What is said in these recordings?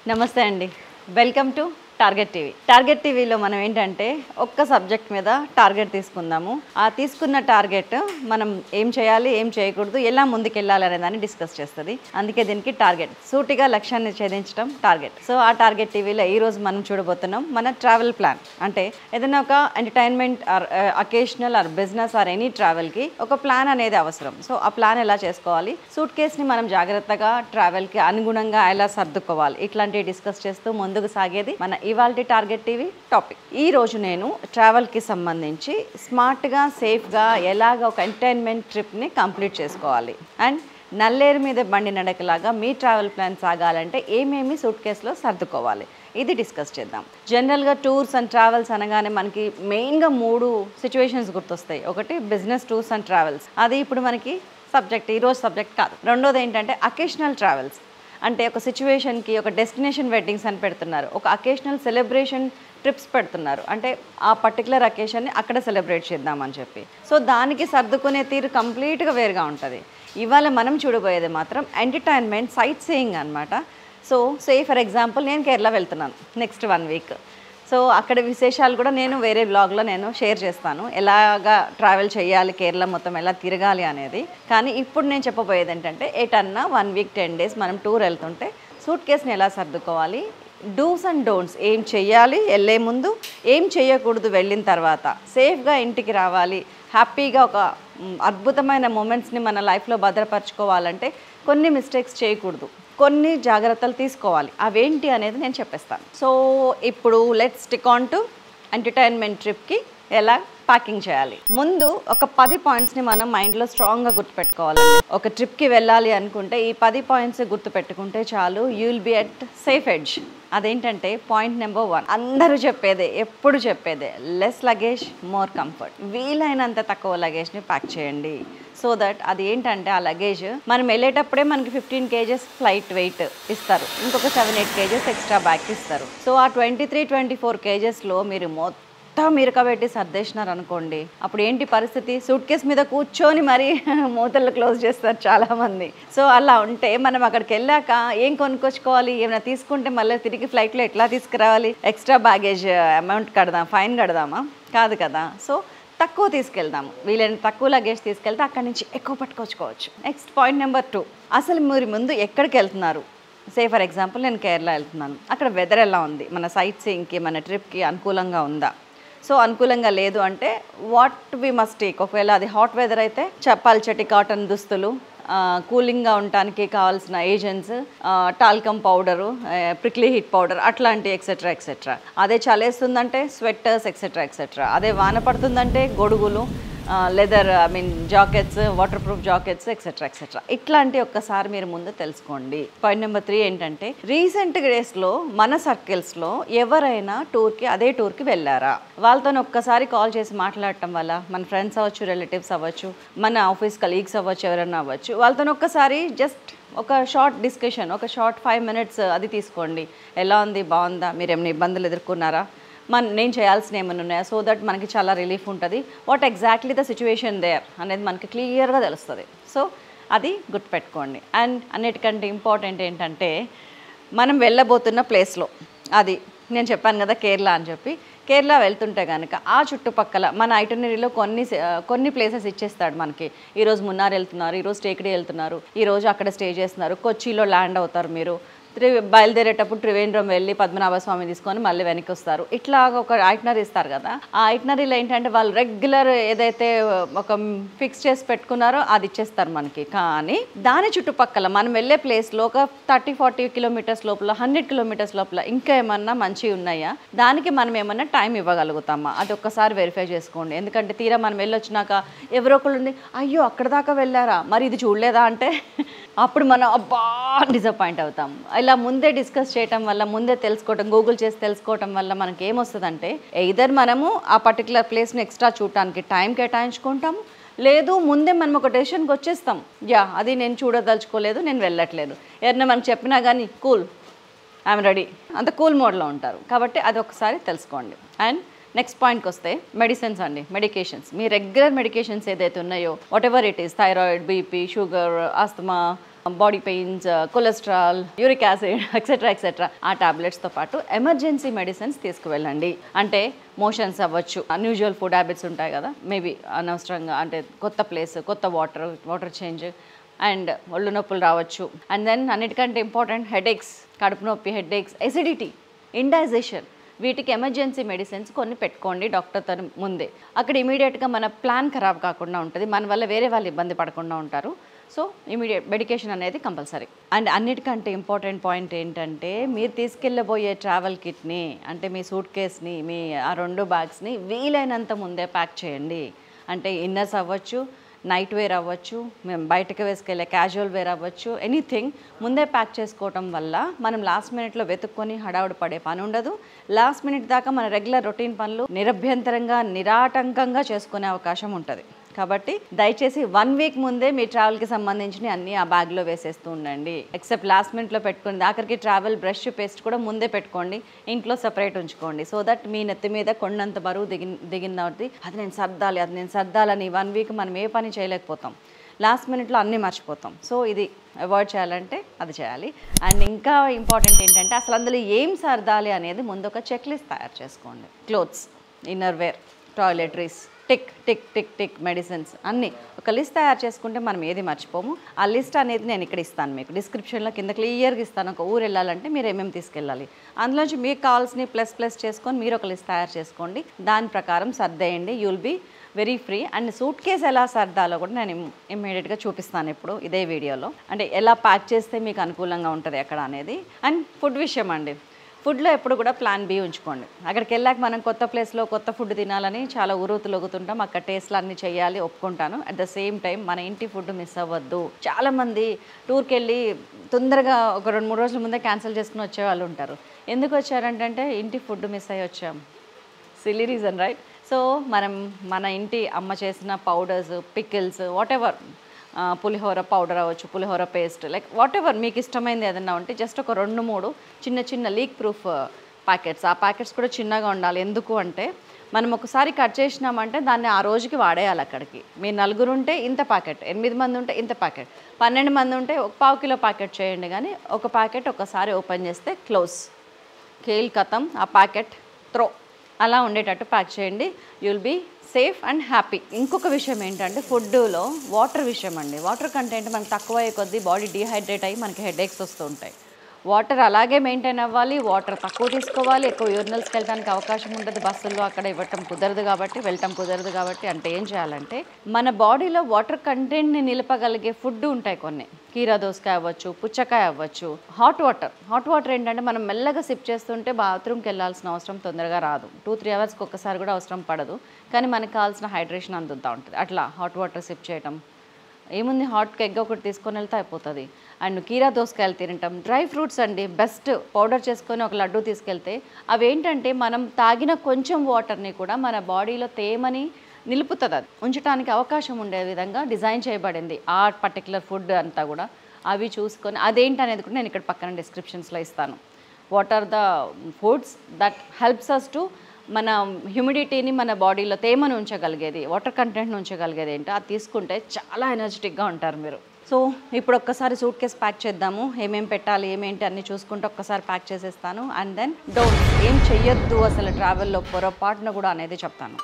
నమస్తే అండి welcome to target TV target టీవీలో మనం ఏంటంటే ఒక్క సబ్జెక్ట్ మీద టార్గెట్ తీసుకుందాము ఆ తీసుకున్న టార్గెట్ మనం ఏం చేయాలి ఏం చేయకూడదు ఎలా ముందుకెళ్ళాలి అనే దాన్ని డిస్కస్ చేస్తుంది అందుకే దీనికి టార్గెట్ సూటిగా లక్ష్యాన్ని ఛేదించడం టార్గెట్ సో ఆ టార్గెట్ టీవీలో ఈ రోజు మనం చూడబోతున్నాం మన ట్రావెల్ ప్లాన్ అంటే ఏదైనా ఒక entertainment or occasional or business or any ట్రావెల్కి ఒక ప్లాన్ అనేది అవసరం సో ఆ ప్లాన్ ఎలా చేసుకోవాలి సూట్ కేస్ని మనం జాగ్రత్తగా ట్రావెల్కి అనుగుణంగా ఎలా సర్దుకోవాలి ఇట్లాంటివి డిస్కస్ చేస్తూ ముందుకు సాగేది మన ఇవాల్టి టార్గెట్ టీవీ టాపిక్ ఈ రోజు నేను ట్రావెల్కి సంబంధించి స్మార్ట్గా సేఫ్గా ఎలాగ ఒక ఎంటర్టైన్మెంట్ ట్రిప్ని కంప్లీట్ చేసుకోవాలి అండ్ నల్లేరు మీద బండి నడకలాగా మీ ట్రావెల్ ప్లాన్ సాగాలంటే ఏమేమి సూట్ కేసులో సర్దుకోవాలి ఇది డిస్కస్ చేద్దాం జనరల్గా టూర్స్ అండ్ ట్రావెల్స్ అనగానే మనకి మెయిన్గా మూడు సిచ్యువేషన్స్ గుర్తొస్తాయి ఒకటి బిజినెస్ టూర్స్ అండ్ ట్రావెల్స్ అది ఇప్పుడు మనకి సబ్జెక్ట్ ఈరోజు సబ్జెక్ట్ కాదు రెండోది ఏంటంటే అకేషనల్ ట్రావెల్స్ అంటే ఒక సిచ్యువేషన్కి ఒక డెస్టినేషన్ వెడ్డింగ్స్ అని పెడుతున్నారు ఒక అకేషనల్ సెలబ్రేషన్ ట్రిప్స్ పెడుతున్నారు అంటే ఆ పర్టికులర్ అకేషన్ని అక్కడ సెలబ్రేట్ చేద్దామని చెప్పి సో దానికి సర్దుకునే తీరు కంప్లీట్గా వేరుగా ఉంటుంది ఇవాళ మనం చూడబోయేది మాత్రం ఎంటర్టైన్మెంట్ సైట్ సీయింగ్ అనమాట సో సే ఫర్ ఎగ్జాంపుల్ నేను కేరళ వెళ్తున్నాను నెక్స్ట్ వన్ వీక్ సో అక్కడ విశేషాలు కూడా నేను వేరే బ్లాగ్లో నేను షేర్ చేస్తాను ఎలాగా ట్రావెల్ చేయాలి కేరళ మొత్తం ఎలా తిరగాలి అనేది కానీ ఇప్పుడు నేను చెప్పబోయేది ఏంటంటే ఎటన్నా వన్ వీక్ టెన్ డేస్ మనం టూర్ వెళ్తుంటే సూట్ కేస్ని ఎలా సర్దుకోవాలి డూస్ అండ్ డోంట్స్ ఏం చెయ్యాలి వెళ్ళే ముందు ఏం చేయకూడదు వెళ్ళిన తర్వాత సేఫ్గా ఇంటికి రావాలి హ్యాపీగా ఒక మ్, అద్భుతమైన మూమెంట్స్ని మన లైఫ్లో భద్రపరచుకోవాలంటే కొన్ని మిస్టేక్స్ చేయకూడదు కొన్ని జాగ్రత్తలు తీసుకోవాలి అవేంటి అనేది నేను చెప్పేస్తాను సో ఇప్పుడు let's stick on to entertainment ట్రిప్కి ఎలా ప్యాకింగ్ చేయాలి ముందు ఒక పది పాయింట్స్ని మనం మైండ్లో స్ట్రాంగ్గా గుర్తుపెట్టుకోవాలండి ఒక ట్రిప్కి వెళ్ళాలి అనుకుంటే ఈ పది పాయింట్స్ గుర్తుపెట్టుకుంటే చాలు you will be at safe edge అదేంటంటే పాయింట్ నెంబర్ వన్ అందరూ చెప్పేదే ఎప్పుడు చెప్పేదే లెస్ లగేజ్ మోర్ కంఫర్ట్ వీలైనంత తక్కువ లగేజ్ని ప్యాక్ చేయండి సో దట్ అది ఏంటంటే ఆ లగేజ్ మనం వెళ్ళేటప్పుడే మనకి ఫిఫ్టీన్ కేజెస్ ఫ్లైట్ వెయిట్ ఇస్తారు ఇంకొక seven eight kgs extra bag ఇస్తారు సో ఆ ట్వంటీ త్రీ ట్వంటీ ఫోర్ కేజెస్లో మీరు మొత్తం మొత్తం ఇరకబెట్టి సర్దేసినారు అనుకోండి అప్పుడు ఏంటి పరిస్థితి సూట్ కేస్ మీద కూర్చొని మరి మూతలు క్లోజ్ చేస్తారు చాలా మంది సో అలా ఉంటే మనం అక్కడికి వెళ్ళాక ఏం కొనుక్కొచ్చుకోవాలి ఏమైనా తీసుకుంటే మళ్ళీ తిరిగి ఫ్లైట్లో ఎట్లా తీసుకురావాలి ఎక్స్ట్రా బ్యాగేజ్ అమౌంట్ కడదాం ఫైన్ కడదామా కాదు కదా సో తక్కువ తీసుకెళ్దాము వీలైన తక్కువ లగేజ్ తీసుకెళ్తే అక్కడి నుంచి ఎక్కువ పట్టుకొచ్చుకోవచ్చు నెక్స్ట్ పాయింట్ నెంబర్ టూ అసలు మీరు ముందు ఎక్కడికి వెళ్తున్నారు సే ఫర్ ఎగ్జాంపుల్ నేను కేరళ వెళ్తున్నాను అక్కడ వెదర్ ఎలా ఉంది మన సైట్ సీయింగ్కి మన ట్రిప్కి అనుకూలంగా ఉందా సో అనుకూలంగా లేదు అంటే వాట్ వి మస్ట్ టేక్ ఒకవేళ అది హాట్ వెదర్ అయితే చ- పల్చటి కాటన్ దుస్తులు కూలింగ్గా ఉండటానికి కావాల్సిన agents talcum powder prickly heat powder అట్లాంటి ఎక్సెట్రా ఎక్సెట్రా అదే చలేస్తుందంటే స్వెట్టర్స్ ఎక్సెట్రా ఎక్సెట్రా అదే వాన పడుతుందంటే గొడుగులు leather I mean jackets waterproof jackets etcetera etcetera ఇట్లాంటి ఒక్కసారి మీరు ముందు తెలుసుకోండి పాయింట్ నెంబర్ త్రీ ఏంటంటే రీసెంట్ డేస్లో మన సర్కిల్స్లో ఎవరైనా టూర్కి అదే టూర్కి వెళ్ళారా వాళ్ళతో ఒక్కసారి కాల్ చేసి మాట్లాడటం వల్ల మన ఫ్రెండ్స్ అవ్వచ్చు రిలేటివ్స్ అవ్వచ్చు మన ఆఫీస్ కలీగ్స్ అవ్వచ్చు ఎవరైనా అవ్వచ్చు వాళ్ళతో ఒక్కసారి జస్ట్ ఒక షార్ట్ డిస్కషన్ ఒక షార్ట్ ఫైవ్ మినిట్స్ అది తీసుకోండి ఎలా ఉంది బాగుందా మీరు ఏమైనా ఇబ్బందులు ఎదుర్కొన్నారా మన నేను చేయాల్సిన ఏమైనా ఉన్నాయా సో దట్ మనకి చాలా రిలీఫ్ ఉంటుంది what exactly the situation there అనేది మనకి క్లియర్గా తెలుస్తుంది సో అది గుర్తుపెట్టుకోండి అండ్ అన్నిటికంటే ఇంపార్టెంట్ ఏంటంటే మనం వెళ్ళబోతున్న ప్లేస్లో అది నేను చెప్పాను కదా కేరళ అని చెప్పి కేరళ వెళ్తుంటే కనుక ఆ చుట్టుపక్కల మన ఐటనరీలో కొన్ని సే- కొన్ని ప్లేసెస్ ఇచ్చేస్తాడు మనకి ఈరోజు మున్నార్ వెళ్తున్నారు ఈరోజు టేకడి వెళ్తున్నారు ఈరోజు అక్కడ స్టే చేస్తున్నారు కొచ్చిలో ల్యాండ్ అవుతారు మీరు త్రి బయలుదేరేటప్పుడు త్రివేంద్రం వెళ్ళి పద్మనాభ స్వామి తీసుకొని మళ్ళీ వెనక్కి వస్తారు ఇట్లా ఒక ఐటనరీ ఇస్తారు కదా ఆ ఐటనరీలో ఏంటంటే వాళ్ళు రెగ్యులర్ ఏదైతే ఒక ఫిక్స్ చేసి పెట్టుకున్నారో అది ఇచ్చేస్తారు మనకి కానీ దాని చుట్టుపక్కల మనం వెళ్ళే ప్లేస్లో ఒక థర్టీ ఫార్టీ కిలోమీటర్స్ లోపల హండ్రెడ్ కిలోమీటర్స్ లోపల ఇంకా ఏమన్నా మంచివి ఉన్నాయా దానికి మనం ఏమన్నా టైం ఇవ్వగలుగుతామా అది ఒక్కసారి వెరిఫై చేసుకోండి ఎందుకంటే తీరా మనం వెళ్ళొచ్చినాక ఎవరో ఒకళ్ళు ఉండి అయ్యో అక్కడ దాకా వెళ్ళారా మరి ఇది చూడలేదా అంటే అప్పుడు మనం అబ్బా డిసప్పాయింట్ అవుతాం ఇలా ముందే డిస్కస్ చేయటం వల్ల ముందే తెలుసుకోవటం గూగుల్ చేసి తెలుసుకోవటం వల్ల మనకి ఏమొస్తుందంటే ఎయిదర్ మనము ఆ పర్టికులర్ ప్లేస్ని ఎక్స్ట్రా చూడటానికి టైం కేటాయించుకుంటాము లేదు ముందే మనం ఒక డెసిషన్కి వచ్చేస్తాం యా అది నేను చూడదలుచుకోలేదు నేను వెళ్ళట్లేదు ఎవరైనా మనకు చెప్పినా కానీ కూల్ ఐఎమ్ రెడీ అంత కూల్ మోడ్లో ఉంటారు కాబట్టి అది ఒకసారి తెలుసుకోండి అండ్ నెక్స్ట్ పాయింట్కి వస్తే మెడిసిన్స్ అండి మెడికేషన్స్ మీ రెగ్యులర్ మెడికేషన్స్ ఏదైతే ఉన్నాయో whatever it is thyroid BP sugar asthma body pains cholesterol uric acid etcetera etcetera ఆ టాబ్లెట్స్తో పాటు ఎమర్జెన్సీ మెడిసిన్స్ తీసుకువెళ్ళండి అంటే మోషన్స్ అవ్వచ్చు అన్యూజువల్ ఫుడ్ హ్యాబిట్స్ ఉంటాయి కదా మేబీ అనవసరంగా అంటే కొత్త ప్లేస్ కొత్త వాటర్ వాటర్ చేంజ్ అండ్ ఒళ్ళు నొప్పులు రావచ్చు అండ్ దెన్ అన్నిటికంటే ఇంపార్టెంట్ హెడేక్స్ కడుపు నొప్పి హెడేక్స్ ఎసిడిటీ ఇండైజేషన్ వీటికి ఎమర్జెన్సీ మెడిసిన్స్ కొన్ని పెట్టుకోండి డాక్టర్తో ముందే అక్కడ ఇమీడియట్గా మన ప్లాన్ ఖరాబ్ కాకుండా ఉంటుంది మన వల్ల వేరే వాళ్ళు ఇబ్బంది పడకుండా ఉంటారు సో ఇమీడియట్ మెడికేషన్ అనేది కంపల్సరీ అండ్ అన్నిటికంటే ఇంపార్టెంట్ పాయింట్ ఏంటంటే మీరు తీసుకెళ్ళబోయే ట్రావెల్ కిట్ని అంటే మీ సూట్ కేస్ని మీ ఆ రెండు బ్యాగ్స్ని వీలైనంత ముందే ప్యాక్ చేయండి అంటే ఇన్నర్స్ అవ్వచ్చు నైట్ వేర్ అవ్వచ్చు మేము బయటకు వేసుకెళ్ళే క్యాజువల్ వేర్ అవ్వచ్చు ఎనీథింగ్ ముందే ప్యాక్ చేసుకోవటం వల్ల మనం లాస్ట్ మినిట్లో వెతుక్కొని హడావుడి పడే పని ఉండదు లాస్ట్ మినిట్ దాకా మన రెగ్యులర్ రొటీన్ పనులు నిరభ్యంతరంగా నిరాటంకంగా చేసుకునే అవకాశం ఉంటుంది కాబట్టి దయచేసి వన్ వీక్ ముందే మీ ట్రావెల్కి సంబంధించిన అన్ని ఆ బ్యాగ్లో వేసేస్తూ ఉండండి ఎక్సెప్ట్ లాస్ట్ మినిట్లో పెట్టుకుని ఆఖరికి ట్రావెల్ బ్రష్ పేస్ట్ కూడా ముందే పెట్టుకోండి ఇంట్లో సపరేట్ ఉంచుకోండి సో దట్ మీ నెత్తి మీద కొండంత బరువు దిగి దిగిన తర్వాత అది నేను సర్దాలి అది నేను సర్దాలని వన్ వీక్ మనం ఏ పని చేయలేకపోతాం లాస్ట్ మినిట్లో అన్నీ మర్చిపోతాం సో ఇది అవాయిడ్ చేయాలంటే అది చేయాలి అండ్ ఇంకా ఇంపార్టెంట్ ఏంటంటే అసలు అందులో ఏం సర్దాలి అనేది ముందు ఒక చెక్ లిస్ట్ తయారు చేసుకోండి clothes inner wear toiletries tick tick tick tick medicines అన్నీ ఒక లిస్ట్ తయారు చేసుకుంటే మనం ఏది మర్చిపోము ఆ లిస్ట్ అనేది నేను ఇక్కడ ఇస్తాను మీకు డిస్క్రిప్షన్లో కింద క్లియర్గా ఇస్తాను ఒక ఊరు వెళ్ళాలంటే మీరు ఏమేమి తీసుకెళ్ళాలి అందులోంచి మీకు కావాల్సినవి ప్లస్ ప్లస్ చేసుకొని మీరు ఒక లిస్ట్ తయారు చేసుకోండి దాని ప్రకారం సర్దేయండి you'll be very free and suitcase ఎలా సర్దాలో కూడా నేను ఇమ్మీడియట్గా చూపిస్తాను ఇప్పుడు ఇదే వీడియోలో అంటే ఎలా ప్యాక్ చేస్తే మీకు అనుకూలంగా ఉంటుంది ఎక్కడ అనేది అండ్ ఫుడ్ విషయం అండి ఫుడ్లో ఎప్పుడు కూడా ప్లాన్ బి ఉంచుకోండి అక్కడికి వెళ్ళాక మనం కొత్త ప్లేస్లో కొత్త ఫుడ్ తినాలని చాలా ఉరుతులొగుతుంటాం అక్కడ టేస్ట్లు అన్నీ చేయాలి ఒప్పుకుంటాను అట్ ద సేమ్ టైం మన ఇంటి ఫుడ్ మిస్ అవ్వద్దు చాలామంది టూర్కి వెళ్ళి తొందరగా ఒక రెండు మూడు రోజుల ముందే క్యాన్సిల్ చేసుకుని వచ్చే వాళ్ళు ఉంటారు ఎందుకు వచ్చారంటే ఇంటి ఫుడ్ మిస్ అయ్యి వచ్చాం సిల్లీ రీజన్ రైట్ సో మనం మన ఇంటి అమ్మ చేసిన powders pickles whatever pulihora powder అవ్వచ్చు pulihora paste like whatever మీకు ఇష్టమైంది ఏదన్నా ఉంటే జస్ట్ ఒక రెండు మూడు చిన్న చిన్న లీక్ ప్రూఫ్ ప్యాకెట్స్ ఆ ప్యాకెట్స్ కూడా చిన్నగా ఉండాలి ఎందుకు అంటే మనం ఒకసారి కట్ చేసినామంటే దాన్ని ఆ రోజుకి వాడేయాలి అక్కడికి మీ నలుగురు ఉంటే ఇంత ప్యాకెట్ ఎనిమిది మంది ఉంటే ఇంత ప్యాకెట్ పన్నెండు మంది ఉంటే ఒక పావు కిలో ప్యాకెట్ చేయండి కానీ ఒక ప్యాకెట్ ఒకసారి ఓపెన్ చేస్తే క్లోజ్ కేల్ కథం ఆ ప్యాకెట్ త్రో అలా ఉండేటట్టు ప్యాక్ చేయండి you'll be safe and happy ఇంకొక విషయం ఏంటంటే ఫుడ్లో వాటర్ విషయం అండి వాటర్ కంటెంట్ మనకు తక్కువ అయ్యే కొద్దీ బాడీ డీహైడ్రేట్ అయ్యి మనకి హెడేక్స్ వస్తూ ఉంటాయి వాటర్ అలాగే మెయింటైన్ అవ్వాలి వాటర్ తక్కువ తీసుకోవాలి ఎక్కువ యూరినల్స్కి వెళ్ళడానికి అవకాశం ఉంటుంది బస్సుల్లో అక్కడ ఇవ్వటం కుదరదు కాబట్టి వెళ్ళటం కుదరదు కాబట్టి అంటే ఏం చేయాలంటే మన బాడీలో వాటర్ కంటెంట్ని నిలపగలిగే ఫుడ్ ఉంటాయి కొన్ని కీరా దోసకాయ అవ్వచ్చు పుచ్చకాయ అవ్వచ్చు హాట్ వాటర్ హాట్ వాటర్ ఏంటంటే మనం మెల్లగా సిప్ చేస్తుంటే బాత్రూమ్కి వెళ్ళాల్సిన అవసరం తొందరగా రాదు టూ త్రీ అవర్స్కి ఒక్కసారి కూడా అవసరం పడదు కానీ మనకు కావాల్సిన హైడ్రేషన్ అందుతూ ఉంటుంది అట్లా హాట్ వాటర్ సిప్ చేయటం ఏముంది హాట్ ఎగ్ ఒకటి తీసుకొని వెళ్తే అయిపోతుంది అండ్ కీరా దోసకాయలు తినటం డ్రై ఫ్రూట్స్ అండి బెస్ట్ పౌడర్ చేసుకొని ఒక లడ్డు తీసుకెళ్తే అవి ఏంటంటే మనం తాగిన కొంచెం వాటర్ని కూడా మన బాడీలో తేమని నిలుపుతుంది అది ఉంచడానికి అవకాశం ఉండే విధంగా డిజైన్ చేయబడింది ఆ పర్టికులర్ ఫుడ్ అంతా కూడా అవి చూసుకొని అదేంటి అనేది కూడా నేను ఇక్కడ పక్కన డిస్క్రిప్షన్స్లో ఇస్తాను what are the foods that helps us to మన హ్యూమిడిటీని మన బాడీలో తేమను ఉంచగలిగేది వాటర్ కంటెంట్ని ఉంచగలిగేది ఏంటో అది తీసుకుంటే చాలా ఎనర్జెటిక్గా ఉంటారు మీరు సో ఇప్పుడు ఒక్కసారి సూట్ కేస్ ప్యాక్ చేద్దాము ఏమేం పెట్టాలి ఏమేంటి అన్ని చూసుకుంటే ఒక్కసారి ప్యాక్ చేసేస్తాను అండ్ దెన్ డోంట్ ఏం చెయ్యొద్దు అసలు ట్రావెల్లో పొరపాటున కూడా అనేది చెప్తాను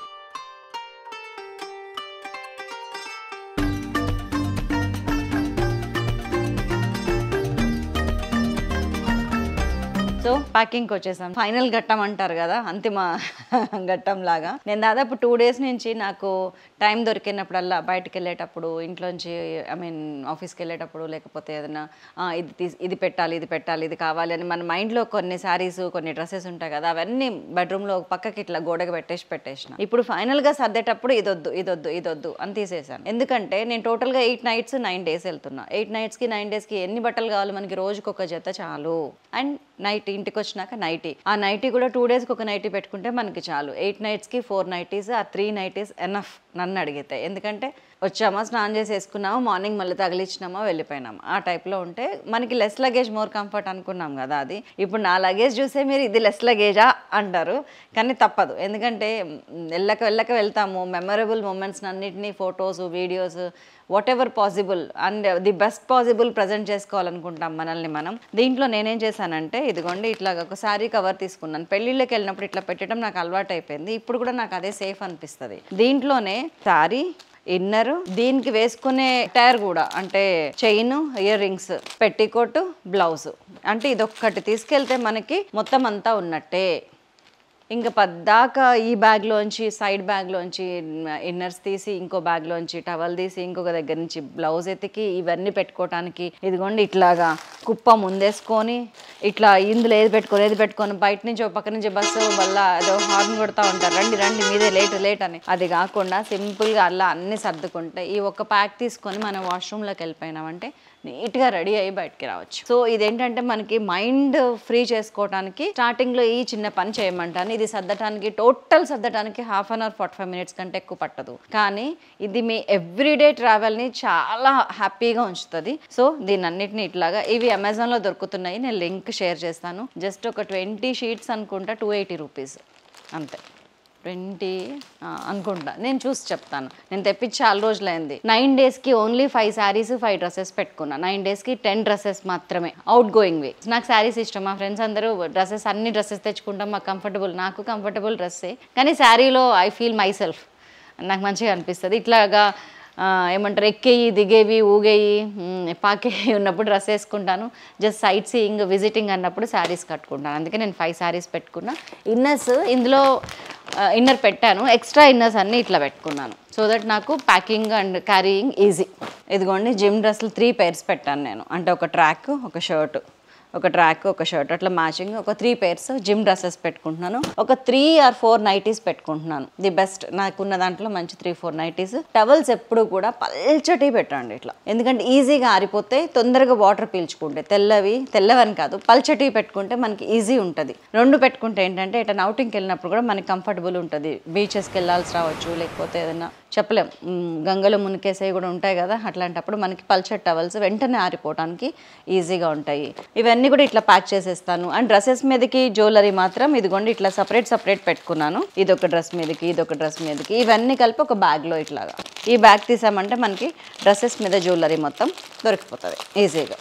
సో ప్యాకింగ్కి వచ్చేసాం ఫైనల్ ఘట్టం అంటారు కదా అంతిమ ఘట్టం లాగా నేను దాదాపు టూ డేస్ నుంచి నాకు టైం దొరికినప్పుడల్లా బయటకు వెళ్ళేటప్పుడు ఇంట్లోంచి ఐ మీన్ ఆఫీస్కి వెళ్ళేటప్పుడు లేకపోతే ఏదైనా "ఆ, ఇది తీస్ ఇది పెట్టాలి ఇది పెట్టాలి ఇది కావాలి అని మన మైండ్లో కొన్ని శారీస్ కొన్ని డ్రెస్సెస్ ఉంటాయి కదా అవన్నీ బెడ్రూమ్లో ఒక పక్కకి ఇట్లా గోడకి పెట్టేసి పెట్టేసిన ఇప్పుడు ఫైనల్గా సర్దేటప్పుడు ఇదొద్దు ఇదొద్దు ఇదొద్దు అని తీసేసాను ఎందుకంటే నేను టోటల్గా ఎయిట్ నైట్స్ నైన్ డేస్ వెళ్తున్నా ఎయిట్ నైట్స్కి నైన్ డేస్కి ఎన్ని బట్టలు కావాలి మనకి రోజుకి ఒక జత చాలు అండ్ నైట్ ఇంటికి వచ్చినాక నైటీ ఆ నైటీ కూడా టూ డేస్కి ఒక నైటీ పెట్టుకుంటే మనకి చాలు ఎయిట్ నైట్స్కి ఫోర్ నైటీస్ ఆ త్రీ నైటీస్ ఎనఫ్ నన్ను అడిగితే ఎందుకంటే వచ్చామా స్నానం చేసి వేసుకున్నామా మార్నింగ్ మళ్ళీ తగిలిచ్చినామా వెళ్ళిపోయినాం ఆ టైప్లో ఉంటే మనకి లెస్ లగేజ్ మోర్ కంఫర్ట్ అనుకున్నాం కదా అది ఇప్పుడు నా లగేజ్ చూసే మీరు ఇది లెస్ లగేజా అంటారు కానీ తప్పదు ఎందుకంటే మ్, వెళ్ళక వెళ్ళక వెళ్తాము మెమరబుల్ మూమెంట్స్ అన్నిటినీ photos videos whatever possible and the best possible present చేసుకోవాలనుకుంటాం మనల్ని మనం దీంట్లో నేనేం చేశానంటే ఇదిగోండి ఇట్లా ఒక శారీ కవర్ తీసుకున్నాను పెళ్ళిళ్ళకి వెళ్ళినప్పుడు ఇట్లా పెట్టడం నాకు అలవాటు అయిపోయింది ఇప్పుడు కూడా నాకు అదే సేఫ్ అనిపిస్తుంది దీంట్లోనే శారీ ఇన్నర్ దీనికి వేసుకునే టైర్ కూడా అంటే chain earrings petticoat blouse అంటే ఇదొక్కటి తీసుకెళ్తే మనకి మొత్తం అంతా ఉన్నట్టే ఇంకా పద్దాక ఈ బ్యాగ్లోంచి సైడ్ బ్యాగ్లోంచి ఇన్నర్స్ తీసి ఇంకో బ్యాగ్లోంచి టవల్ తీసి ఇంకొక దగ్గర నుంచి బ్లౌజ్ ఎతికి ఇవన్నీ పెట్టుకోవటానికి ఇదిగోండి ఇట్లాగా కుప్ప ముందేసుకొని ఇట్లా ఇందులో ఏది పెట్టుకొని ఏది పెట్టుకొని బయట నుంచి ఒక పక్క నుంచి బస్సు వల్ల ఏదో హార్న్ కొడతా ఉంటారు రండి రండి మీదే లేట్ లేట్ అని అది కాకుండా సింపుల్గా అలా అన్ని సర్దుకుంటే ఈ ఒక్క ప్యాక్ తీసుకొని మనం వాష్రూమ్లోకి వెళ్ళిపోయినామంటే నీట్గా రెడీ అయ్యి బయటికి రావచ్చు సో ఇదేంటంటే మనకి మైండ్ ఫ్రీ చేసుకోవడానికి స్టార్టింగ్లో ఈ చిన్న పని చేయమంటాను ఇది సర్దటానికి టోటల్ సర్దటానికి half an hour forty five minutes కంటే ఎక్కువ పట్టదు కానీ ఇది మీ ఎవ్రీడే ట్రావెల్ని చాలా హ్యాపీగా ఉంచుతుంది సో దీని అన్నిటిని ఇట్లాగా ఇవి అమెజాన్లో దొరుకుతున్నాయి నేను లింక్ షేర్ చేస్తాను జస్ట్ ఒక ట్వంటీ షీట్స్ అనుకుంటా టూ ఎయిటీ రూపీస్ అంతే ట్వంటీ అనుకుంటా నేను చూసి చెప్తాను నేను తెప్పించి చాలా రోజులైంది నైన్ డేస్కి only five saris five dresses పెట్టుకున్నా నైన్ డేస్కి టెన్ డ్రెస్సెస్ మాత్రమే అవుట్ గోయింగ్ వే నాకు శారీస్ ఇష్టం మా ఫ్రెండ్స్ అందరూ డ్రెస్సెస్ అన్ని డ్రెస్సెస్ తెచ్చుకుంటాం మాకు కంఫర్టబుల్ నాకు కంఫర్టబుల్ డ్రెస్సే కానీ శారీలో ఐ ఫీల్ మై సెల్ఫ్ నాకు మంచిగా అనిపిస్తుంది ఇట్లాగా ఆ, ఏమంటారు ఎక్కేయి దిగేవి ఊగేయి మ్, పాకేయి ఉన్నప్పుడు డ్రెస్ వేసుకుంటాను జస్ట్ సైట్ సీయింగ్ విజిటింగ్ అన్నప్పుడు శారీస్ కట్టుకుంటాను అందుకే నేను ఫైవ్ శారీస్ పెట్టుకున్నా ఇన్నర్స్ ఇందులో ఇన్నర్ పెట్టాను ఎక్స్ట్రా ఇన్నర్స్ అన్నీ ఇట్లా పెట్టుకున్నాను సో దట్ నాకు ప్యాకింగ్ అండ్ క్యారీయింగ్ ఈజీ ఇదిగోండి జిమ్ డ్రెస్సులు త్రీ పేర్స్ పెట్టాను నేను అంటే ఒక ట్రాక్ ఒక షర్ట్ ఒక ట్రాక్ ఒక షర్ట్ అట్లా మ్యాచింగ్ ఒక త్రీ పేర్స్ జిమ్ డ్రెస్సెస్ పెట్టుకుంటున్నాను ఒక త్రీ ఆర్ ఫోర్ నైటీస్ పెట్టుకుంటున్నాను ది బెస్ట్ నాకున్న దాంట్లో మంచి త్రీ ఫోర్ నైటీస్ టవల్స్ ఎప్పుడు కూడా పల్చటి పెట్టండి ఇట్లా ఎందుకంటే ఈజీగా ఆరిపోతే తొందరగా వాటర్ పీల్చుకుంటే తెల్లవి తెల్లవని కాదు పల్చటి పెట్టుకుంటే మనకి ఈజీ ఉంటుంది రెండు పెట్టుకుంటే ఏంటంటే ఇట్లా అవుటింగ్కి వెళ్ళినప్పుడు కూడా మనకి కంఫర్టబుల్ ఉంటుంది బీచెస్కి వెళ్ళాల్సి రావచ్చు లేకపోతే ఏదైనా చెప్పలేం మ్, గంగలో మునికేసేవి కూడా ఉంటాయి కదా అట్లాంటప్పుడు మనకి పల్చర్ టవల్స్ వెంటనే ఆరిపోవడానికి ఈజీగా ఉంటాయి ఇవన్నీ కూడా ఇట్లా ప్యాక్ చేసేస్తాను అండ్ డ్రెస్సెస్ మీదకి జ్యువెలరీ మాత్రం ఇదిగోండి ఇట్లా సపరేట్ సపరేట్ పెట్టుకున్నాను ఇది ఒక డ్రెస్ మీదకి ఇది ఒక డ్రెస్ మీదకి ఇవన్నీ కలిపి ఒక బ్యాగ్లో ఇట్లాగా ఈ బ్యాగ్ తీసామంటే మనకి డ్రెస్సెస్ మీద జ్యువెలరీ మొత్తం దొరికిపోతుంది ఈజీగా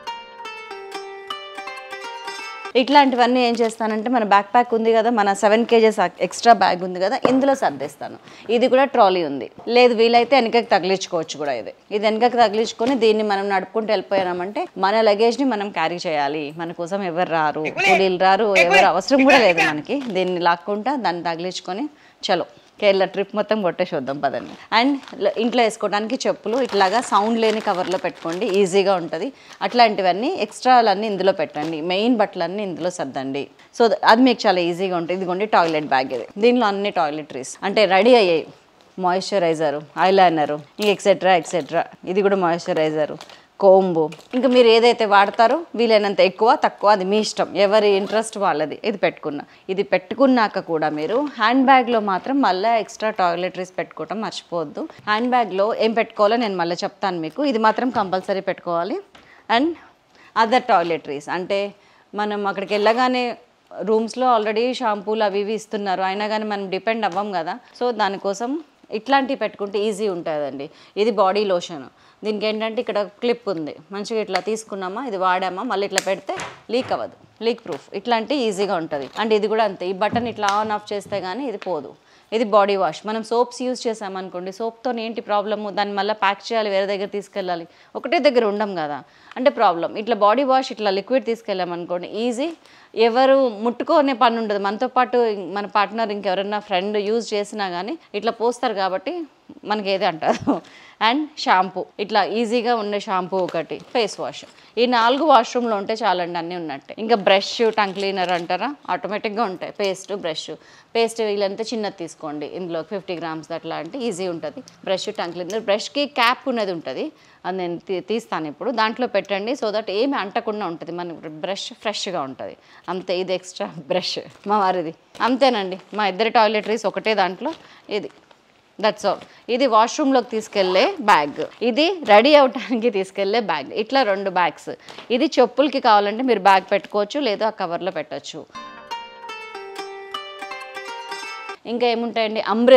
ఇట్లాంటివన్నీ ఏం చేస్తానంటే మన బ్యాక్ ప్యాక్ ఉంది కదా మన సెవెన్ కేజెస్ ఎక్స్ట్రా బ్యాగ్ ఉంది కదా ఇందులో సర్దేస్తాను ఇది కూడా ట్రాలీ ఉంది లేదు వీలైతే వెనకకి తగిలించుకోవచ్చు కూడా ఇది ఇది వెనకకి తగిలించుకొని దీన్ని మనం నడుపుకుంటూ వెళ్ళిపోయామంటే మన లగేజ్ని మనం క్యారీ చేయాలి మన కోసం ఎవరు రారు కూలీలు రారు ఎవరు అవసరం కూడా లేదు మనకి దీన్ని లాక్కుంటా దాన్ని తగిలించుకొని చలో కేరళ ట్రిప్ మొత్తం కొట్టేసి వద్దాం పదండి అండ్ ల- ఇంట్లో వేసుకోవడానికి చెప్పులు ఇట్లాగా సౌండ్ లేని కవర్లో పెట్టుకోండి ఈజీగా ఉంటుంది అట్లాంటివన్నీ ఎక్స్ట్రాలన్నీ ఇందులో పెట్టండి మెయిన్ బట్టలన్నీ ఇందులో సర్దండి సో ద- అది మీకు చాలా ఈజీగా ఉంటుంది ఇదిగోండి టాయిలెట్ బ్యాగ్ ఇది దీనిలో అన్ని టాయిలెటరీస్ అంటే రెడీ అయ్యాయి మాయిశ్చరైజరు ఐలైనరు ఇంక ఎక్సెట్రా ఎక్సెట్రా ఇది కూడా మాయిశ్చరైజరు కోంబు ఇంకా మీరు ఏదైతే వాడతారో వీలైనంత ఎక్కువ తక్కువ అది మీ ఇష్టం ఎవరి ఇంట్రెస్ట్ వాళ్ళది ఇది పెట్టుకున్నా ఇది పెట్టుకున్నాక కూడా మీరు హ్యాండ్ బ్యాగ్లో మాత్రం మళ్ళీ ఎక్స్ట్రా టాయిలెటరీస్ పెట్టుకోవటం మర్చిపోవద్దు హ్యాండ్ బ్యాగ్లో ఏం పెట్టుకోవాలో నేను మళ్ళీ చెప్తాను మీకు ఇది మాత్రం కంపల్సరీ పెట్టుకోవాలి అండ్ అదర్ టాయిలెటరీస్ అంటే మనం అక్కడికి వెళ్ళగానే రూమ్స్లో ఆల్రెడీ షాంపూలు అవి ఇవి ఇస్తున్నారు అయినా కానీ మనం డిపెండ్ అవ్వం కదా సో దానికోసం ఇట్లాంటివి పెట్టుకుంటే ఈజీ ఉంటుందండి ఇది బాడీ లోషన్ దీనికి ఏంటంటే ఇక్కడ క్లిప్ ఉంది మంచిగా ఇట్లా తీసుకున్నామా ఇది వాడామా మళ్ళీ ఇట్లా పెడితే లీక్ అవ్వదు లీక్ ప్రూఫ్ ఇట్లాంటి ఈజీగా ఉంటుంది అండ్ ఇది కూడా అంతే ఈ బటన్ ఇట్లా ఆన్ ఆఫ్ చేస్తే కానీ ఇది పోదు ఇది బాడీ వాష్ మనం సోప్స్ యూజ్ చేసామనుకోండి సోప్తో ఏంటి ప్రాబ్లము దాన్ని మళ్ళీ ప్యాక్ చేయాలి వేరే దగ్గర తీసుకెళ్ళాలి ఒకటే దగ్గర ఉండం కదా అంటే ప్రాబ్లం ఇట్లా బాడీ వాష్ ఇట్లా లిక్విడ్ తీసుకెళ్ళామనుకోండి ఈజీ ఎవరు ముట్టుకోనే పని ఉండదు మనతో పాటు మన పార్ట్నర్ ఇంకెవరైనా ఫ్రెండ్ యూజ్ చేసినా కానీ ఇట్లా పోస్తారు కాబట్టి మనకి ఏది అంటారు అండ్ షాంపూ ఇట్లా ఈజీగా ఉండే షాంపూ ఒకటి ఫేస్ వాష్ ఈ నాలుగు వాష్రూమ్లో ఉంటే చాలండి అన్నీ ఉన్నట్టే ఇంకా బ్రష్ టంగ్ క్లీనర్ అంటారా ఆటోమేటిక్గా ఉంటాయి పేస్ట్ బ్రష్ పేస్ట్ వీళ్ళంతా చిన్నది తీసుకోండి ఇందులో ఫిఫ్టీ గ్రామ్స్ అట్లా అంటే ఈజీ ఉంటుంది బ్రష్ టంగ్ క్లీనర్ బ్రష్కి క్యాప్ ఉన్నది ఉంటుంది అది నేను తీ- తీస్తాను ఇప్పుడు దాంట్లో పెట్టండి సో దట్ ఏమి అంటకుండా ఉంటుంది మన బ్రష్ ఫ్రెష్గా ఉంటుంది అంతే ఇది ఎక్స్ట్రా బ్రష్ మా వారిది అంతేనండి మా ఇద్దరి టాయిలెటరీస్ ఒకటే దాంట్లో ఇది దట్స్ ఆల్ ఇది వాష్రూమ్లోకి తీసుకెళ్లే బ్యాగ్ ఇది రెడీ అవటానికి తీసుకెళ్లే బ్యాగ్ ఇట్లా రెండు బ్యాగ్స్ ఇది చెప్పులకి కావాలంటే మీరు బ్యాగ్ పెట్టుకోవచ్చు లేదా ఆ కవర్లో పెట్టచ్చు ఇంకా ఏముంటాయండి అంబ్రెల్లా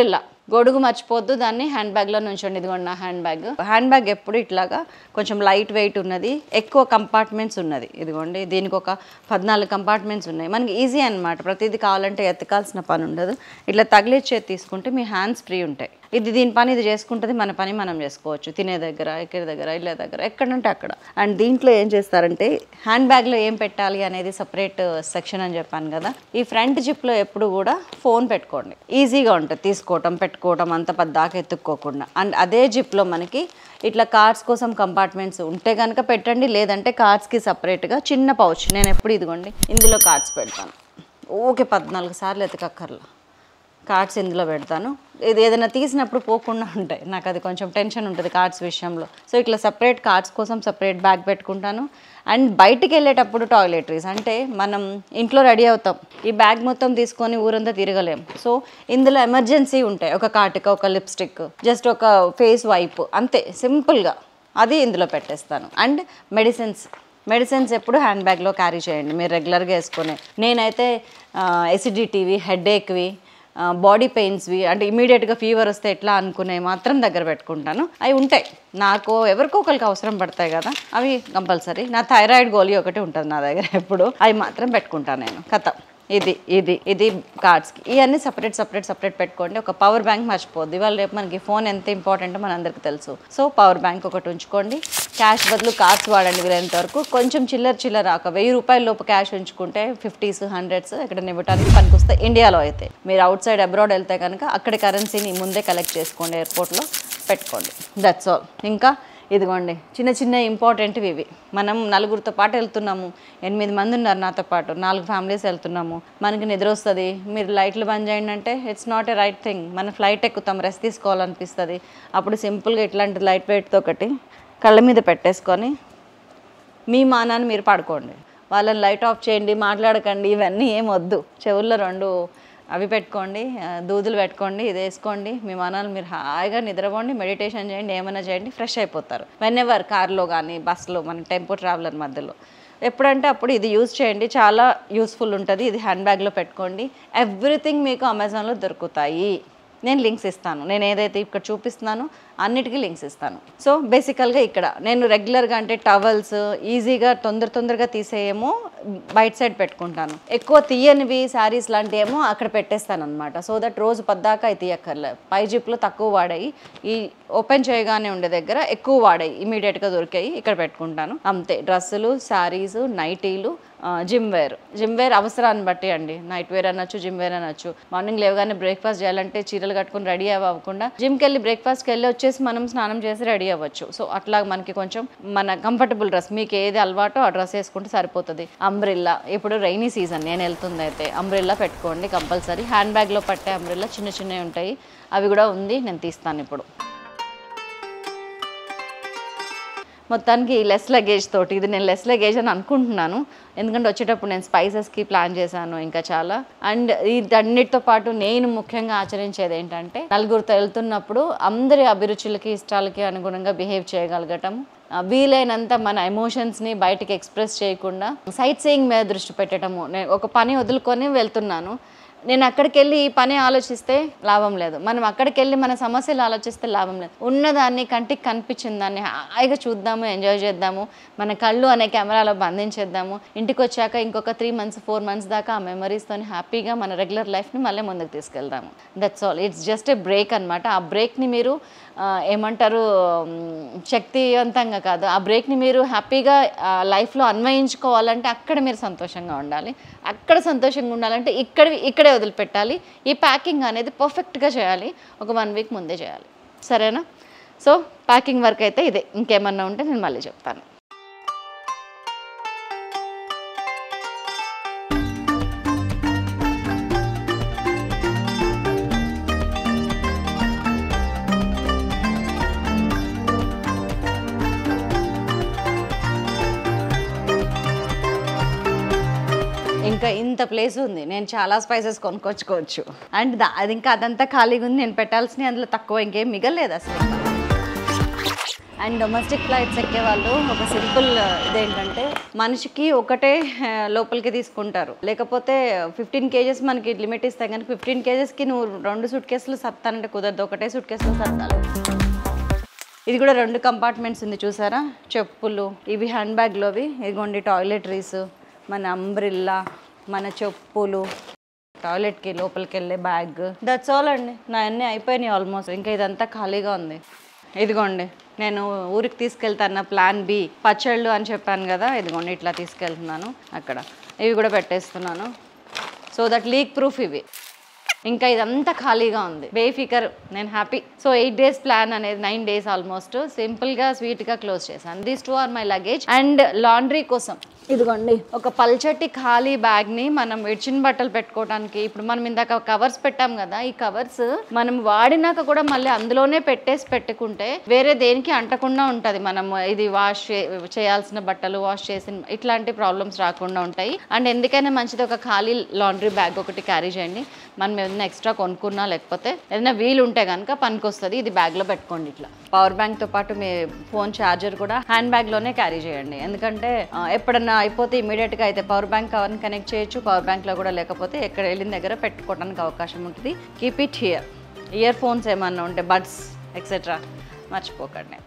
గొడుగు మర్చిపోద్దు దాన్ని హ్యాండ్ బ్యాగ్లో నుంచండి ఇదిగోండి నా హ్యాండ్ బ్యాగ్ హ్యాండ్ బ్యాగ్ ఎప్పుడు ఇట్లాగా కొంచెం లైట్ వెయిట్ ఉన్నది ఎక్కువ కంపార్ట్మెంట్స్ ఉన్నది ఇదిగోండి దీనికి ఒక పద్నాలుగు కంపార్ట్మెంట్స్ ఉన్నాయి మనకి ఈజీ అన్నమాట ప్రతిదీ కావాలంటే ఎత్తకాల్సిన పని ఉండదు ఇట్లా తగిలిచ్చేది తీసుకుంటే మీ హ్యాండ్స్ ఫ్రీ ఉంటాయి ఇది దీని పని ఇది చేసుకుంటుంది మన పని మనం చేసుకోవచ్చు తినే దగ్గర ఎక్కడి దగ్గర ఇళ్ళ దగ్గర ఎక్కడంటే అక్కడ అండ్ దీంట్లో ఏం చేస్తారంటే హ్యాండ్ బ్యాగ్లో ఏం పెట్టాలి అనేది సపరేట్ సెక్షన్ అని చెప్పాను కదా ఈ ఫ్రంట్ జిప్లో ఎప్పుడు కూడా ఫోన్ పెట్టుకోండి ఈజీగా ఉంటుంది తీసుకోవటం పెట్టుకోవటం అంత పద్దాకా ఎత్తుక్కోకుండా అండ్ అదే జిప్లో మనకి ఇట్లా కార్డ్స్ కోసం కంపార్ట్మెంట్స్ ఉంటే కనుక పెట్టండి లేదంటే కార్డ్స్కి సపరేట్గా చిన్న పౌచ్ నేను ఎప్పుడు ఇదిగోండి ఇందులో కార్డ్స్ పెడతాను ఓకే పద్నాలుగు సార్లు ఎతకక్కర్లా కార్డ్స్ ఇందులో పెడతాను ఇది ఏదైనా తీసినప్పుడు పోకుండా ఉంటాయి నాకు అది కొంచెం టెన్షన్ ఉంటుంది కార్డ్స్ విషయంలో సో ఇట్లా సపరేట్ కార్డ్స్ కోసం సపరేట్ బ్యాగ్ పెట్టుకుంటాను అండ్ బయటికి వెళ్ళేటప్పుడు టాయిలెటరీస్ అంటే మనం ఇంట్లో రెడీ అవుతాం ఈ బ్యాగ్ మొత్తం తీసుకొని ఊరంతా తిరగలేం సో ఇందులో ఎమర్జెన్సీ ఉంటాయి ఒక కాటిక ఒక లిప్స్టిక్ జస్ట్ ఒక ఫేస్ వైప్ అంతే సింపుల్గా అది ఇందులో పెట్టేస్తాను అండ్ మెడిసిన్స్ మెడిసిన్స్ ఎప్పుడు హ్యాండ్ బ్యాగ్లో క్యారీ చేయండి మీరు రెగ్యులర్గా వేసుకునే నేనైతే ఎసిడిటీవి హెడేక్వి బాడీ పెయిన్స్వి అంటే ఇమీడియట్గా ఫీవర్ వస్తే ఎట్లా అనుకునే మాత్రం దగ్గర పెట్టుకుంటాను అవి ఉంటాయి నాకు ఎవరికో ఒకరికి అవసరం పడతాయి కదా అవి కంపల్సరీ నా థైరాయిడ్ గోళీ ఒకటి ఉంటుంది నా దగ్గర ఎప్పుడు అవి మాత్రం పెట్టుకుంటాను నేను కథ ఇది ఇది ఇది కార్డ్స్కి ఇవన్నీ సపరేట్ సపరేట్ సపరేట్ పెట్టుకోండి ఒక పవర్ బ్యాంక్ మర్చిపోద్ది ఇవాళ రేపు మనకి ఫోన్ ఎంత ఇంపార్టెంట్ మనందరికీ తెలుసు సో పవర్ బ్యాంక్ ఒకటి ఉంచుకోండి క్యాష్ బదులు కార్డ్స్ వాడండి వీలైనంత వరకు కొంచెం చిల్లర చిల్లర ఒక వెయ్యి రూపాయల లోపు క్యాష్ ఉంచుకుంటే ఫిఫ్టీస్ హండ్రెడ్స్ ఎక్కడ ఇవ్వడానికి పనికొస్తాయి ఇండియాలో అయితే మీరు అవుట్ సైడ్ అబ్రాడ్ వెళ్తే కనుక అక్కడ కరెన్సీని ముందే కలెక్ట్ చేసుకోండి ఎయిర్పోర్ట్లో పెట్టుకోండి దట్స్ ఆల్ ఇంకా ఇదిగోండి చిన్న చిన్న ఇంపార్టెంట్వి ఇవి మనం నలుగురితో పాటు వెళ్తున్నాము ఎనిమిది మంది ఉన్నారు నాతో పాటు నాలుగు ఫ్యామిలీస్ వెళ్తున్నాము మనకి నిద్ర వస్తుంది మీరు లైట్లు బంద్ చేయండి అంటే it's not a right thing మన ఫ్లైట్ ఎక్కుతాం రెస్ట్ తీసుకోవాలనిపిస్తుంది అప్పుడు సింపుల్గా ఇట్లాంటి లైట్ వెయిట్తో ఒకటి కళ్ళ మీద పెట్టేసుకొని మీ మానాన్ని మీరు పడుకోండి వాళ్ళని లైట్ ఆఫ్ చేయండి మాట్లాడకండి ఇవన్నీ ఏం వద్దు చెవుల్లో రెండు అవి పెట్టుకోండి ఆ, దూదులు పెట్టుకోండి ఇది వేసుకోండి మీ మనాలు మీరు హాయిగా నిద్రపోండి మెడిటేషన్ చేయండి ఏమైనా చేయండి ఫ్రెష్ అయిపోతారు వెన్ ఎవర్ కార్లో కానీ బస్సులో మన టెంపో ట్రావెలర్ మధ్యలో ఎప్పుడంటే అప్పుడు ఇది యూజ్ చేయండి చాలా యూస్ఫుల్ ఉంటుంది ఇది హ్యాండ్ బ్యాగ్లో పెట్టుకోండి ఎవ్రీథింగ్ మీకు అమెజాన్లో దొరుకుతాయి నేను లింక్స్ ఇస్తాను నేను ఏదైతే ఇక్కడ చూపిస్తున్నానో అన్నిటికీ లింక్స్ ఇస్తాను సో బేసికల్గా ఇక్కడ నేను రెగ్యులర్గా అంటే టవల్స్ ఈజీగా తొందర తొందరగా తీసేయేమో బయట సైడ్ పెట్టుకుంటాను ఎక్కువ తీయనివి శారీస్ లాంటివి ఏమో అక్కడ పెట్టేస్తాను అనమాట సో దట్ రోజు పద్దాక అవి తీయక్కర్లే పై జిప్లో తక్కువ వాడాయి ఈ ఓపెన్ చేయగానే ఉండే దగ్గర ఎక్కువ వాడాయి ఇమీడియట్గా దొరికాయి ఇక్కడ పెట్టుకుంటాను అంతే డ్రెస్సులు శారీస్ నైటీలు జిమ్ వేర్ జిమ్ వేర్ అవసరాన్ని బట్టి అండి నైట్ వేర్ అనొచ్చు జిమ్ వేర్ అనొచ్చు మార్నింగ్ లేవగానే బ్రేక్ఫాస్ట్ చేయాలంటే చీరలు కట్టుకుని రెడీ అవ్వకుండా జిమ్కి వెళ్ళి బ్రేక్ఫాస్ట్కి వెళ్ళి వచ్చేసి మనం స్నానం చేసి రెడీ అవ్వచ్చు సో అట్లా మనకి కొంచెం మన కంఫర్టబుల్ డ్రెస్ మీకు ఏది అలవాటో ఆ డ్రెస్ వేసుకుంటే సరిపోతుంది అంబ్రిల్లా ఇప్పుడు రైనీ సీజన్ నేను వెళ్తుంది అయితే అంబ్రిల్లా పెట్టుకోండి కంపల్సరీ హ్యాండ్ బ్యాగ్లో పట్టే అంబ్రిల్లా చిన్న చిన్నవి ఉంటాయి అవి కూడా ఉంది నేను తీస్తాను ఇప్పుడు మొత్తానికి ఈ లెస్ లగేజ్ తోటి ఇది నేను లెస్ లగేజ్ అని అనుకుంటున్నాను ఎందుకంటే వచ్చేటప్పుడు నేను స్పైసెస్కి ప్లాన్ చేశాను ఇంకా చాలా అండ్ వీటన్నిటితో పాటు నేను ముఖ్యంగా ఆచరించేది ఏంటంటే నలుగురితో వెళ్తున్నప్పుడు అందరి అభిరుచులకి ఇష్టాలకి అనుగుణంగా బిహేవ్ చేయగలగటం ఆ, వీలైనంత మన ఎమోషన్స్ని బయటికి ఎక్స్ప్రెస్ చేయకుండా సైట్ సీయింగ్ మీద దృష్టి పెట్టడము నేను ఒక పని వదులుకొని వెళ్తున్నాను నేను అక్కడికి వెళ్ళి ఈ పని ఆలోచిస్తే లాభం లేదు మనం అక్కడికి వెళ్ళి మన సమస్యలు ఆలోచిస్తే లాభం లేదు ఉన్నదాన్ని కంటికి కనిపించిన దాన్ని హాయిగా చూద్దాము ఎంజాయ్ చేద్దాము మన కళ్ళు అనే కెమెరాలో బంధించేద్దాము ఇంటికి వచ్చాక ఇంకొక త్రీ మంత్స్ ఫోర్ మంత్స్ దాకా ఆ మెమరీస్తో హ్యాపీగా మన రెగ్యులర్ లైఫ్ని మళ్ళీ ముందుకు తీసుకెళ్దాము that's all it's just a break అనమాట ఆ బ్రేక్ని మీరు ఆ, ఏమంటారు మ్, శక్తివంతంగా కాదు ఆ బ్రేక్ని మీరు హ్యాపీగా లైఫ్లో అన్వయించుకోవాలంటే అక్కడ మీరు సంతోషంగా ఉండాలి అక్కడ సంతోషంగా ఉండాలంటే ఇక్కడ ఇక్కడే వదిలిపెట్టాలి ఈ ప్యాకింగ్ అనేది పర్ఫెక్ట్గా చేయాలి ఒక వన్ వీక్ ముందే చేయాలి సరేనా సో ప్యాకింగ్ వర్క్ అయితే ఇదే ఇంకేమన్నా ఉంటే నేను మళ్ళీ చెప్తాను ఇంకా ఇంత ప్లేస్ ఉంది నేను చాలా స్పైసెస్ కొనుక్కొచ్చుకోవచ్చు అండ్ దా- అది ఇంకా అదంతా ఖాళీగా ఉంది నేను పెట్టాల్సిన అందులో తక్కువ ఇంకేం మిగలేదు అసలు అండ్ డొమెస్టిక్ ఫ్లైట్స్ ఎక్కే వాళ్ళు ఒక సింపుల్ ఇదేంటంటే మనిషికి ఒకటే ఆ, లోపలికి తీసుకుంటారు లేకపోతే ఫిఫ్టీన్ కేజెస్ మనకి లిమిట్ ఇస్తాయి కానీ ఫిఫ్టీన్ కేజెస్కి నువ్వు రెండు సూట్ కేసులు సత్తానంటే కుదరదు ఒకటే సూట్ కేసులు సత్తాలి ఇది కూడా రెండు కంపార్ట్మెంట్స్ ఉంది చూసారా చెప్పులు ఇవి హ్యాండ్ బ్యాగ్లోవి ఇదిగోండి టాయిలెటరీస్ మన అంబ్రిల్లా మన చెప్పులు టాయిలెట్కి లోపలికి వెళ్ళే బ్యాగ్ దట్స్ ఆల్ అండి నా అన్నీ అయిపోయినాయి ఆల్మోస్ట్ ఇంకా ఇదంతా ఖాళీగా ఉంది ఇదిగోండి నేను ఊరికి తీసుకెళ్తాను ప్లాన్ బి పచ్చళ్ళు అని చెప్పాను కదా ఇదిగోండి ఇట్లా తీసుకెళ్తున్నాను అక్కడ ఇవి కూడా పెట్టేస్తున్నాను సో దట్ లీక్ ప్రూఫ్ ఇవి ఇంకా ఇదంతా ఖాళీగా ఉంది బేఫికర్ నేను happy so eight days plan అనేది నైన్ డేస్ ఆల్మోస్ట్ సింపుల్గా స్వీట్గా క్లోజ్ చేశాను these two are my luggage and laundry కోసం ఇదిగోండి ఒక పల్చటి ఖాళీ బ్యాగ్ని మనం విడిచిన బట్టలు పెట్టుకోవడానికి ఇప్పుడు మనం ఇందాక కవర్స్ పెట్టాం కదా ఈ కవర్స్ మనం వాడినాక కూడా మళ్ళీ అందులోనే పెట్టేసి పెట్టుకుంటే వేరే దేనికి అంటకుండా ఉంటుంది మనం ఇది వాష్ చేయాల్సిన బట్టలు వాష్ చేసిన ఇట్లాంటి ప్రాబ్లమ్స్ రాకుండా ఉంటాయి అండ్ ఎందుకైనా మంచిది ఒక ఖాళీ లాండ్రీ బ్యాగ్ ఒకటి క్యారీ చేయండి మనం ఏదైనా ఎక్స్ట్రా కొనుక్కున్నా లేకపోతే ఏదైనా వీలు ఉంటే కనుక పనికొస్తుంది ఇది బ్యాగ్లో పెట్టుకోండి ఇట్లా పవర్ బ్యాంక్తో పాటు మీ ఫోన్ ఛార్జర్ కూడా హ్యాండ్ బ్యాగ్లోనే క్యారీ చేయండి ఎందుకంటే ఆ, ఎప్పుడన్నా అయిపోతే ఇమీడియట్గా అయితే పవర్ బ్యాంక్ కవర్ని కనెక్ట్ చేయొచ్చు పవర్ బ్యాంక్లో కూడా లేకపోతే ఎక్కడ వెళ్ళిన దగ్గర పెట్టుకోవడానికి అవకాశం ఉంటుంది keep it here earphones ఏమన్నా ఉంటే బడ్స్ ఎక్సెట్రా మర్చిపోకండి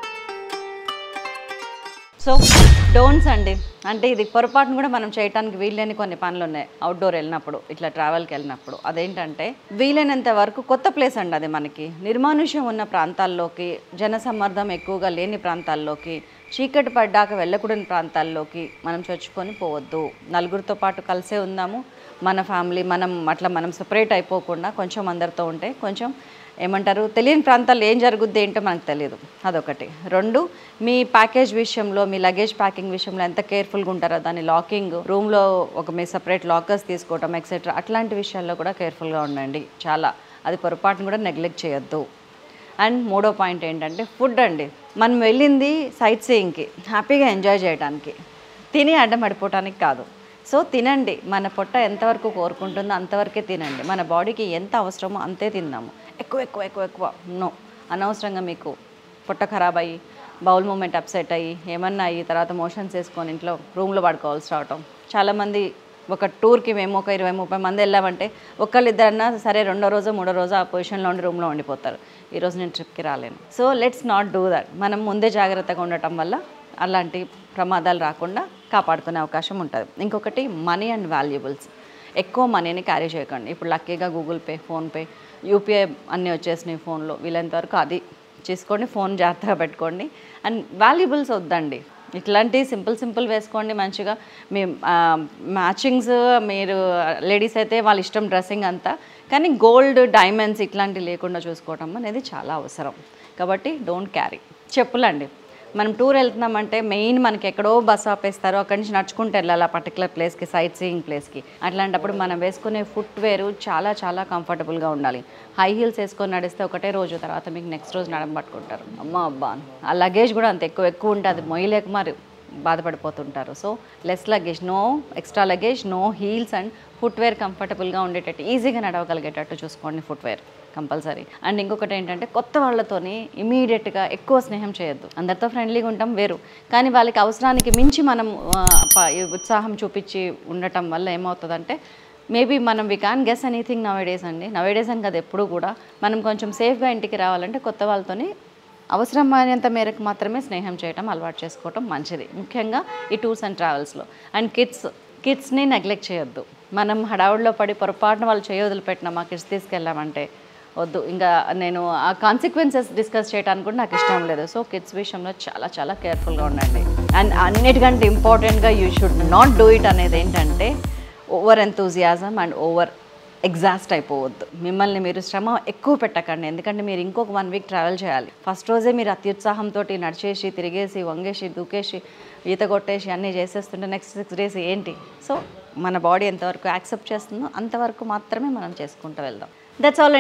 సో డోంట్స్ అండి అంటే ఇది పొరపాటును కూడా మనం చేయడానికి వీల్లేని కొన్ని పనులు ఉన్నాయి అవుట్డోర్ వెళ్ళినప్పుడు ఇట్లా ట్రావెల్కి వెళ్ళినప్పుడు అదేంటంటే వీలైనంత వరకు కొత్త ప్లేస్ అండి అది మనకి నిర్మానుష్యం ఉన్న ప్రాంతాల్లోకి జనసమ్మర్దం ఎక్కువగా లేని ప్రాంతాల్లోకి చీకటి పడ్డాక వెళ్ళకూడని ప్రాంతాల్లోకి మనం చొచ్చుకొని పోవద్దు నలుగురితో పాటు కలిసే ఉందాము మన ఫ్యామిలీ మనం అట్లా మనం సపరేట్ అయిపోకుండా కొంచెం అందరితో ఉంటే కొంచెం ఏమంటారు తెలియని ప్రాంతాల్లో ఏం జరుగుద్ది ఏంటో మనకు తెలియదు అదొకటి రెండు మీ ప్యాకేజ్ విషయంలో మీ లగేజ్ ప్యాకింగ్ విషయంలో ఎంత కేర్ఫుల్గా ఉంటారో దాని లాకింగ్ రూమ్లో ఒక మీ సపరేట్ లాకర్స్ తీసుకోవటం ఎక్సెట్రా అట్లాంటి విషయాల్లో కూడా కేర్ఫుల్గా ఉండండి చాలా అది పొరపాటును కూడా నెగ్లెక్ట్ చేయొద్దు అండ్ మూడో పాయింట్ ఏంటంటే ఫుడ్ అండి మనం వెళ్ళింది సైట్ సీయింగ్కి హ్యాపీగా ఎంజాయ్ చేయడానికి తిని అడ్డం పడిపోవటానికి కాదు సో తినండి మన పొట్ట ఎంతవరకు కోరుకుంటుందో అంతవరకే తినండి మన బాడీకి ఎంత అవసరమో అంతే తిందాము ఎక్కువ ఎక్కువ ఎక్కువ ఎక్కువ నో అనవసరంగా మీకు పొట్ట ఖరాబ్ అయ్యి బౌల్ మూమెంట్ అప్సెట్ అయ్యి ఏమన్నా అయ్యి తర్వాత మోషన్స్ వేసుకొని ఇంట్లో రూమ్లో పడుకోవాల్సి రావటం చాలామంది ఒక టూర్కి మేము ఒక ఇరవై ముప్పై మంది వెళ్ళామంటే ఒకళ్ళిద్దరన్నా సరే రెండో రోజు మూడో రోజు ఆ పొజిషన్లో ఉండి రూమ్లో ఉండిపోతారు ఈరోజు నేను ట్రిప్కి రాలేను so let's not do that మనం ముందే జాగ్రత్తగా ఉండటం వల్ల అలాంటి ప్రమాదాలు రాకుండా కాపాడుకునే అవకాశం ఉంటుంది ఇంకొకటి మనీ అండ్ వాల్యుబుల్స్ ఎక్కువ మనీని క్యారీ చేయకండి ఇప్పుడు లక్కీగా గూగుల్ పే ఫోన్పే యూపీఐ అన్నీ వచ్చేసినాయి ఫోన్లో వీలైనంత వరకు అది చేసుకోండి ఫోన్ జాగ్రత్తగా పెట్టుకోండి అండ్ వాల్యుబుల్స్ వద్దండి ఇట్లాంటి సింపుల్ సింపుల్ వేసుకోండి మంచిగా మీ మ్యాచింగ్స్ మీరు లేడీస్ అయితే వాళ్ళ ఇష్టం డ్రెస్సింగ్ అంతా కానీ గోల్డ్ డైమండ్స్ ఇట్లాంటివి లేకుండా చూసుకోవటం అనేది చాలా అవసరం కాబట్టి డోంట్ క్యారీ చెప్పులండి మనం టూర్ వెళ్తున్నామంటే మెయిన్ మనకి ఎక్కడో బస్ ఆపేస్తారు అక్కడి నుంచి నడుచుకుంటూ వెళ్ళాలి ఆ పర్టికులర్ ప్లేస్కి సైట్ సీయింగ్ ప్లేస్కి అట్లాంటప్పుడు మనం వేసుకునే ఫుట్ వేరు చాలా చాలా కంఫర్టబుల్గా ఉండాలి హై హీల్స్ వేసుకొని నడిస్తే ఒకటే రోజు తర్వాత మీకు నెక్స్ట్ రోజు నడమ పట్టుకుంటారు అమ్మ అబ్బా ఆ లగేజ్ కూడా అంత ఎక్కువ ఎక్కువ ఉంటుంది మొయ్యలేక మరి బాధపడిపోతుంటారు so less luggage no extra luggage no heels and footwear కంఫర్టబుల్గా ఉండేటట్టు ఈజీగా నడవగలిగేటట్టు చూసుకోండి ఫుట్వేర్ కంపల్సరీ అండ్ ఇంకొకటి ఏంటంటే కొత్త వాళ్ళతోని ఇమీడియట్గా ఎక్కువ స్నేహం చేయొద్దు అందరితో ఫ్రెండ్లీగా ఉంటాం వేరు కానీ వాళ్ళకి అవసరానికి మించి మనం ఆ, ప- ఈ ఉత్సాహం చూపించి ఉండటం వల్ల ఏమవుతుందంటే మేబీ మనం we can guess anything nowadays అండి నవేడేస్ అని కదా ఎప్పుడు కూడా మనం కొంచెం సేఫ్గా ఇంటికి రావాలంటే కొత్త వాళ్ళతోని అవసరమైనంత మేరకు మాత్రమే స్నేహం చేయటం అలవాటు చేసుకోవటం మంచిది ముఖ్యంగా ఈ టూర్స్ అండ్ ట్రావెల్స్లో అండ్ కిడ్స్ కిడ్స్ని నెగ్లెక్ట్ చేయొద్దు మనం హడావుడిలో పడి పొరపాటున వాళ్ళు చేయి వదిలిపెట్టిన మా కిడ్స్ తీసుకెళ్ళామంటే వద్దు ఇంకా నేను ఆ కాన్సిక్వెన్సెస్ డిస్కస్ చేయడానికి కూడా నాకు ఇష్టం లేదు సో కిడ్స్ విషయంలో చాలా చాలా కేర్ఫుల్గా ఉండండి అండ్ అన్నిటికంటే ఇంపార్టెంట్గా you should not do it అనేది ఏంటంటే over enthusiasm and over exhaust అయిపోవద్దు మిమ్మల్ని మీరు శ్రమ ఎక్కువ పెట్టకండి ఎందుకంటే మీరు ఇంకొక వన్ వీక్ ట్రావెల్ చేయాలి ఫస్ట్ రోజే మీరు అత్యుత్సాహంతో నడిచేసి తిరిగేసి వంగేసి దూకేసి ఈత కొట్టేసి అన్నీ చేసేస్తుంటే నెక్స్ట్ సిక్స్ డేస్ ఏంటి సో మన బాడీ ఎంతవరకు యాక్సెప్ట్ చేస్తుందో అంతవరకు మాత్రమే మనం చేసుకుంటూ వెళ్దాం దట్స్ ఆల్ అండి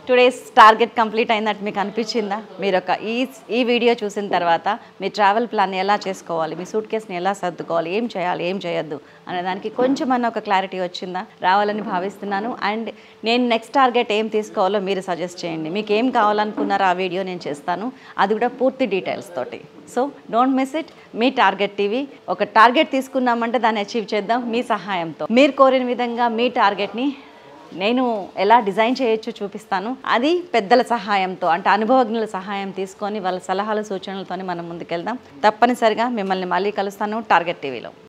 టుడేస్ టార్గెట్ కంప్లీట్ అయిందంటే మీకు అనిపించిందా మీరు ఒక ఈ ఈ వీడియో చూసిన తర్వాత మీ ట్రావెల్ ప్లాన్ ఎలా చేసుకోవాలి మీ సూట్ కేస్ని ఎలా సర్దుకోవాలి ఏం చేయాలి ఏం చేయొద్దు అనే దానికి కొంచెం అన్న ఒక క్లారిటీ వచ్చిందా రావాలని భావిస్తున్నాను అండ్ నేను నెక్స్ట్ టార్గెట్ ఏం తీసుకోవాలో మీరు సజెస్ట్ చేయండి మీకు ఏం కావాలనుకున్నారో ఆ వీడియో నేను చేస్తాను అది కూడా పూర్తి డీటెయిల్స్ తోటి సో డోంట్ మిస్ ఇట్ మీ టార్గెట్ టీవీ ఒక టార్గెట్ తీసుకున్నామంటే దాన్ని అచీవ్ చేద్దాం మీ సహాయంతో మీరు కోరిన విధంగా మీ టార్గెట్ని నేను ఎలా డిజైన్ చేయొచ్చు చూపిస్తాను అది పెద్దల సహాయంతో అంటే అనుభవజ్ఞుల సహాయం తీసుకొని వాళ్ళ సలహాలు సూచనలతోనే మనం ముందుకెళ్దాం తప్పనిసరిగా మిమ్మల్ని మళ్ళీ కలుస్తాను టార్గెట్ టీవీలో